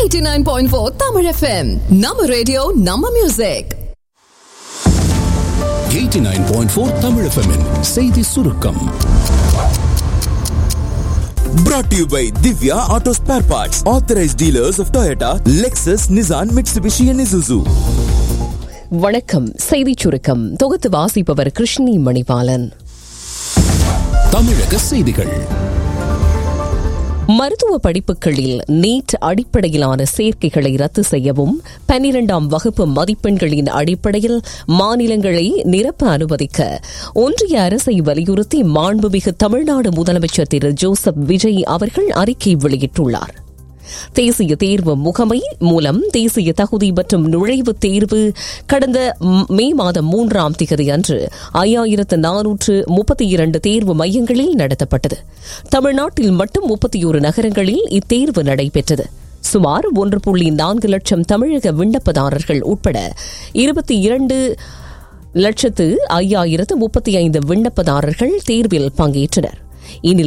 89.4 Tamil FM. Nama radio, Nama music. 89.4 Tamil FM -இன் செய்தி சுருக்கம் Brought to you by Divya Auto Spare Parts, authorized dealers of Toyota, Lexus, Nissan, Mitsubishi, and Isuzu. வணக்கம் செய்திச் சுருக்கம் தொகுத்து வாசிப்பவர் கிருஷ்ணி மணிபாலன் தமிழக செய்திகள் மருத்துவ படிப்புகளில் நீட் அடிப்படையிலான சேர்க்கைகளை ரத்து செய்யவும் பனிரெண்டாம் வகுப்பு மதிப்பெண்களின் அடிப்படையில் மாநிலங்களை நிரப்ப அனுமதிக்க ஒன்றிய அரசை வலியுறுத்தி மாண்புமிகு தமிழ்நாடு முதலமைச்சர் திரு ஜோசப் விஜய் அவர்கள் அறிக்கை வெளியிட்டுள்ளார் தேசிய தேர்வு முகமை மூலம் தேசிய தகுதி மற்றும் நுழைவுத் தேர்வு கடந்த ம்- மே மாதம் மூன்றாம் தேதி அன்று ஐயாயிரத்து நானூற்று முப்பத்தி இரண்டு தேர்வு மையங்களில் நடத்தப்பட்டது தமிழ்நாட்டில் மட்டும் முப்பத்தியோரு நகரங்களில் இத்தேர்வு நடைபெற்றது சுமார் ஒன்று புள்ளி நான்கு லட்சம் தமிழக விண்ணப்பதாரர்கள் உட்பட இருபத்தி இரண்டு லட்சத்து ஐயாயிரத்து முப்பத்தி ஐந்து விண்ணப்பதாரர்கள் தேர்வில் பங்கேற்றனர் இந்நிலையில்